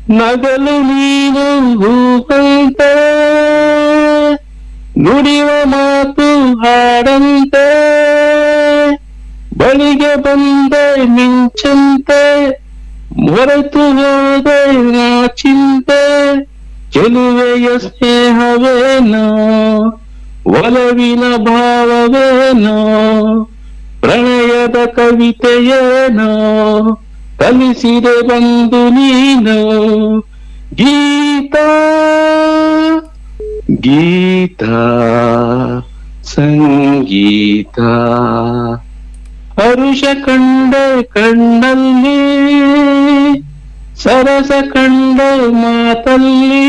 ನಗಲು ನೀನು ಹೂವಂತೆ ನುಡಿವ ಮಾತು ಹಾಡಂತೆ ಬಳಿಗೆ ಬಂದೆ ಮಿಂಚಂತೆ ಮೊರೆತು ಹೋದೆ ನಾ ಚಿಂತೆ ಚೆಲುವೆಯ ಸ್ನೇಹವೇನೋ ಒಲವಿನ ಭಾವವೇನೋ ಪ್ರಣಯದ ಕವಿತೆಯೇನೋ ಕಲಿಸಿದೆ ಬಂದು ನೀನು ಗೀತಾ ಗೀತಾ ಸಂಗೀತ ಹರುಷ ಕಂಡೆ ಕಣ್ಣಲ್ಲಿ ಸರಸ ಕಂಡೆ ಮಾತಲ್ಲಿ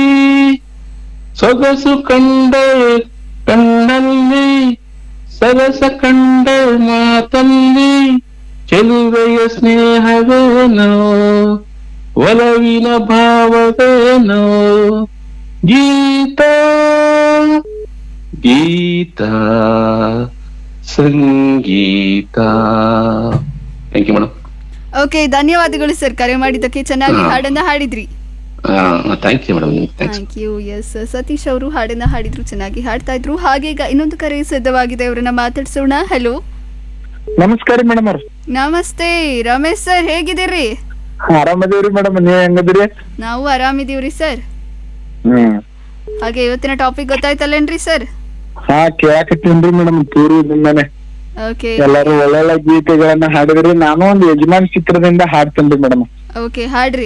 ಸೊಗಸು ಕಂಡೆ ಕಣ್ಣಲ್ಲಿ ಸರಸ ಕಂಡೆ ಮಾತಲ್ಲಿ ಚೆಲುವೆಯ ಸ್ನೇಹವೇನೋ ಒಲವಿನ ಭಾವವೇನೋ ಗೀತ ಗೀತ ಸಂಗೀತ ಥ್ಯಾಂಕ್ ಯು ಮೇಡಮ್ ಓಕೆ ಧನ್ಯವಾದಗಳು ಸರ್ ಕರೆ ಮಾಡಿದ್ದಕ್ಕೆ ಚೆನ್ನಾಗಿ ಹಾ. ಹಾಡನ್ನ ಹಾಡಿದ್ರಿ thank you madam thanks thank you S Satish ಅವರು ಹಾಡನ್ನ ಹಾಡಿದ್ರು ಚೆನ್ನಾಗಿ ಹಾಡ್ತಾ ಇದ್ರು ಹಾಗೆ ಈಗ ಇನ್ನೊಂದು ಕರೆ ಸಿದ್ಧವಾಗಿದೆ ಅವರನ್ನ ಮಾತಾಡ್ಸೋಣ ಹಲೋ ನಮಸ್ಕಾರ ಮೇಡಮ್ ಅವ್ರ ನಮಸ್ತೆ ರಮೇಶ್ ಸರ್ ಹೇಗಿದ್ದೀರಿ ಆರಾಮದೇವ್ರಿ ಮೇಡಮ್ ನೀವ್ ಹೆಂಗದಿರಿ ನಾವು ಆರಾಮಿದೀವ್ರಿ ಸರ್ ಹ್ಮ್ ಹಾಗೆ ಇವತ್ತಿನ ಟಾಪಿಕ್ ಗೊತ್ತಾಯ್ತಲ್ಲೇನ್ರಿ ಸರ್ ಹಾ ಕೇಳಾಕತ್ತೀನ್ರಿ ಮೇಡಮ್ ಪೂರ್ವದಿಂದಾನೆ ಓಕೆ ಎಲ್ಲಾರು ಒಳ್ಳೊಳ್ಳೆ ಗೀತೆಗಳನ್ನ ಹಾಡಿದ್ರಿ ನಾನು ಒಂದು ಯಜಮಾನ್ ಚಿತ್ರದಿಂದ ಹಾಡ್ತೇನ್ರಿ ಮೇಡಮ್ ಓಕೆ ಹಾಡ್ರಿ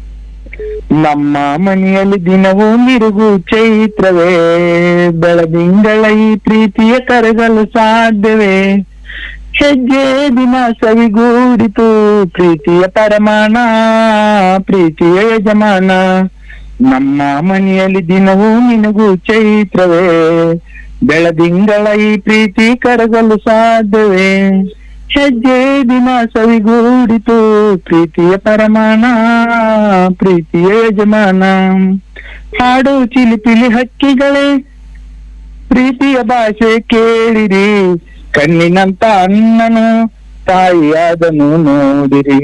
ನಮ್ಮ ಮನೆಯಲ್ಲಿ ದಿನವೂ ಮಿರುಗು ಚೈತ್ರವೇ ಬೆಳದಿಂಗಳ ಈ ಪ್ರೀತಿಯ ಕರಗಲು ಸಾಧ್ಯವೇ ಹೆಜ್ಜೆ ದಿನ ಸವಿಗೂಡಿತು ಪ್ರೀತಿಯ ಪರಮಾಣ ಪ್ರೀತಿಯ ಯಜಮಾನ ನಮ್ಮ ಮನೆಯಲ್ಲಿ ದಿನವೂ ನಿನಗೂ ಚೈತ್ರವೇ ಬೆಳದಿಂಗಳ ಈ ಪ್ರೀತಿ ಕರಗಲು ಸಾಧ್ಯವೇ ಹೆಜ್ಜೆ ದಿನ ಸವಿಗೂಡಿತು ಪ್ರೀತಿಯ ಪರಮಾಣ ಪ್ರೀತಿಯ ಯಜಮಾನ ಹಾಡು ಚಿಲಿಪಿಲಿ ಹಕ್ಕಿಗಳೇ ಪ್ರೀತಿಯ ಭಾಷೆ ಕೇಳಿರಿ ಕಣ್ಣಿನಂತ ಅಣ್ಣನು ತಾಯಿಯಾದನು ನೋಡಿರಿ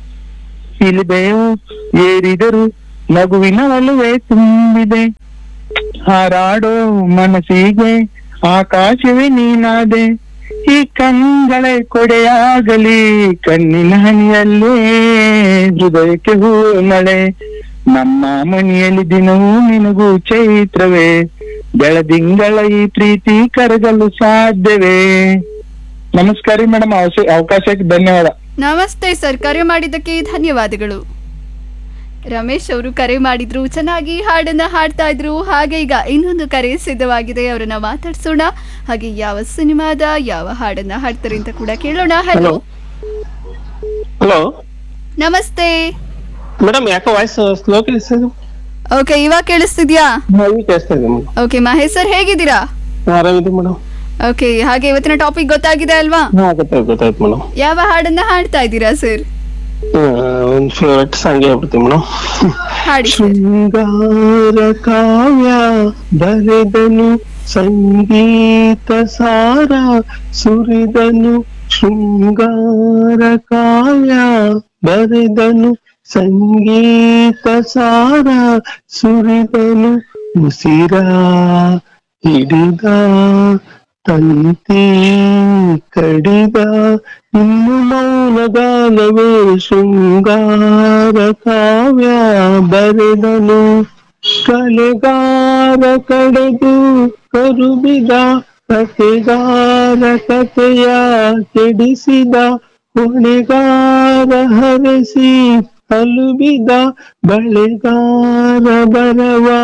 ಇಲಿದೆಯು ಏರಿದರು ನಗುವಿನ ಒಲುವೆ ತುಂಬಿದೆ ಹಾರಾಡೋ ಮನಸ್ಸಿಗೆ ಆಕಾಶವೇ ನೀನಾದೆ ಈ ಕಣ್ಗಳೇ ಕೊಡೆಯಾಗಲಿ ಕಣ್ಣಿನ ಹನಿಯಲ್ಲೇ ಹೃದಯಕ್ಕೆ ಹೂ ಮಳೆ ನಮ್ಮ ಮನೆಯಲ್ಲಿ ದಿನವೂ ನಿನಗೂ ಚೈತ್ರವೇ ಬೆಳದಿಂಗಳ ಈ ಪ್ರೀತಿ ಕರಗಲು ಸಾಧ್ಯವೇ ನಮಸ್ಕಾರ ರೀ ಮೇಡಮ್ ಅವಕಾಶಕ್ಕೆ ಧನ್ಯವಾದ ನಮಸ್ತೆ ಸರ್ ಕರೆ ಮಾಡಿದ್ದಕ್ಕೆ ಧನ್ಯವಾದಗಳು ರಮೇಶ್ ಅವರು ಕರೆ ಮಾಡಿದ್ರು ಚೆನ್ನಾಗಿ ಹಾಡನ್ನ ಹಾಡ್ತಾ ಇದ್ರು ಹಾಗೆ ಈಗ ಇನ್ನೊಂದು ಕರೆ ಸಿದ್ಧವಾಗಿದೆ ಅವರನ್ನ ಮಾತಾಡ್ಸೋಣ ಹಾಗೆ ಯಾವ ಸಿನಿಮಾದ ಯಾವ ಹಾಡನ್ನ ಹಾಡ್ತಾರೆ ಅಂತ ಕೂಡ ಕೇಳೋಣ ಹಲೋ ಹಲೋ ನಮಸ್ತೆ ಮೇಡಮ್ ಯಾಕೋ ವಾಯ್ಸ್ ಸ್ಲೋ ಕೇಳಿಸ್ತದೆ ಓಕೆ ಇವಾಗ ಕೇಳಿಸ್ತಿದ್ಯಾ ಈಗ ಕೇಳಿಸ್ತಾ ಇದೆ ಮೇಡಮ್ ಓಕೆ ಮಹೇಶ್ ಸರ್ ಹೇಗಿದ್ದೀರಾ ಆರಾಮಿದೆ ಮೇಡಮ್ ಓಕೆ ಹಾಗೆ ಇವತ್ತಿನ ಟಾಪಿಕ್ ಗೊತ್ತಾಗಿದೆ ಅಲ್ವಾ ಹಾ ಗೊತ್ತಾಯ್ತು ಗೊತ್ತಾಯ್ತು ಮೇಡಮ್ ಯಾವ ಹಾಡನ್ನ ಹಾಡ್ತಾ ಇದ್ದೀರಾ ಸರ್ ಒಂದು ಫೇವ್ರೆಟ್ ಸಾಂಗ್ ಹೇಳ್ಬಿಡ್ತೀವಿ ಮೇಡಮ್ ಹಾಡಿ ಸರ್ ಶೃಂಗಾರ ಕಾವ್ಯ ಬರೆದನು ಸಂಗೀತ ಸಾರ ಸುರಿದನು ಶೃಂಗಾರ ಕಾವ್ಯ ಬರೆದನು ಸಂಗೀತ ಸಾರ ಸುರಿದನು ಉಸಿರ ಹಿಡಿದ ತಂತಿ ಕಡಿದ ಇನ್ನು ಮೌನಗಾನವೇ ಶೃಂಗಾರ ಕಾವ್ಯ ಬರೆದನು ಕಲೆಗಾರ ಕಡೆದು ಕರುಬಿದ ಕತೆಗಾರ ಕತೆಯ ಕೆಡಿಸಿದ ಹೊಣೆಗಾರ ಹರಸಿ ಅಲುಬಿದ ಬಳೆಗಾರ ಬರವ